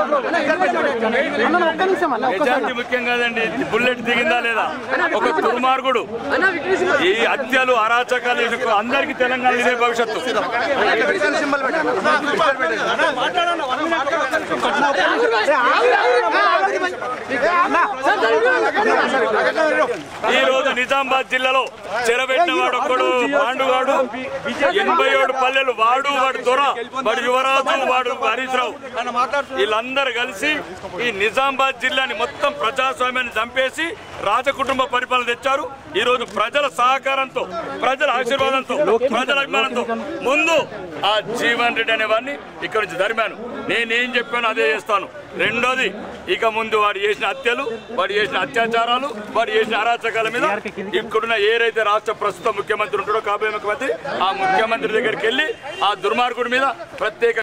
అన్న ఒక్క నిమిషం అన్న ఒక్క మెజార్టీ ముఖ్యం కాదండి బుల్లెట్ దిగిందా లేదా ఒక దుర్మార్గుడు ఈ హత్యలు అరాచకాలు ఇది అందరికీ తెలంగాణ ఇదే భవిష్యత్తు ఈ రోజు నిజామాబాద్ జిల్లాలో చెరబెట్టిన వాడు ఒక్కడు పాండుగాడు ఎనభై ఏడు పల్లెలు వాడు వాడు దొర వాడు యువరాజు వాడు హరీష్ రావు వీళ్ళందరూ కలిసి ఈ నిజామాబాద్ జిల్లాని మొత్తం ప్రజాస్వామ్యాన్ని చంపేసి రాజకుటుంబ పరిపాలన తెచ్చారు ఈ రోజు ప్రజల సహకారంతో ప్రజల ఆశీర్వాదంతో ప్రజల అభిమానంతో ముందు ఆ జీవన్ రెడ్డి అనే వాడిని ఇక్కడ నుంచి ధరిమాను నేనేం చెప్పాను అదే చేస్తాను రెండోది ఇక ముందు వాడు చేసిన హత్యలు వాడు చేసిన అత్యాచారాలు వాడు చేసిన అరాచకాల మీద ఇక్కడున్న ఏదైతే రాష్ట్ర ప్రస్తుత ముఖ్యమంత్రి ఉంటాడో కాబోయే ముఖ్యమంత్రి ఆ ముఖ్యమంత్రి దగ్గరికి వెళ్ళి ఆ దుర్మార్గుడి మీద ప్రత్యేక